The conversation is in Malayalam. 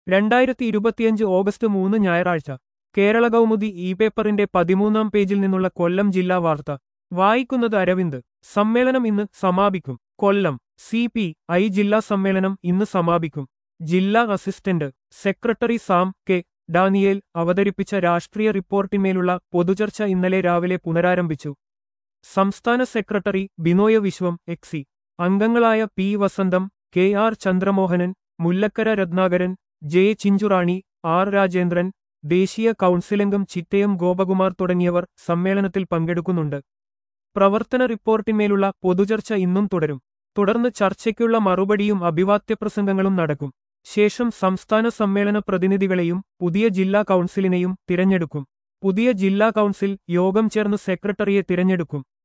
രണ്ടായിരത്തി ഇരുപത്തിയഞ്ച് ഓഗസ്റ്റ് മൂന്ന് ഞായറാഴ്ച കേരള കൗമുദി ഇ പേപ്പറിന്റെ പതിമൂന്നാം പേജിൽ നിന്നുള്ള കൊല്ലം ജില്ലാ വാർത്ത വായിക്കുന്നത് അരവിന്ദ് സമ്മേളനം ഇന്ന് സമാപിക്കും കൊല്ലം സി പി ഐ ജില്ലാ സമ്മേളനം ഇന്ന് സമാപിക്കും ജില്ലാ assistant secretary Sam K Daniel അവതരിപ്പിച്ച രാഷ്ട്രീയ റിപ്പോർട്ടിന്മേലുള്ള പൊതുചർച്ച ഇന്നലെ രാവിലെ പുനരാരംഭിച്ചു സംസ്ഥാന സെക്രട്ടറി ബിനോയ് വിശ്വം എക്സി അംഗങ്ങളായ P Vasantham K R Chandramohanan Mullakkara Ratnakaran J Chinchurani R Rajendran ദേശീയ കൗൺസിലംഗം ചിറ്റയം ഗോപകുമാർ തുടങ്ങിയവർ സമ്മേളനത്തിൽ പങ്കെടുക്കുന്നുണ്ട് പ്രവർത്തന റിപ്പോർട്ടിന്മേലുള്ള പൊതുചർച്ച ഇന്നും തുടരും തുടർന്ന് ചർച്ചയ്ക്കുള്ള മറുപടിയും അഭിവാദ്യപ്രസംഗങ്ങളും നടക്കും ശേഷം സംസ്ഥാന സമ്മേളന പ്രതിനിധികളെയും പുതിയ ജില്ലാ കൗൺസിലിനെയും തിരഞ്ഞെടുക്കും പുതിയ ജില്ലാ കൗൺസിൽ യോഗം ചേർന്ന് സെക്രട്ടറിയെ തിരഞ്ഞെടുക്കും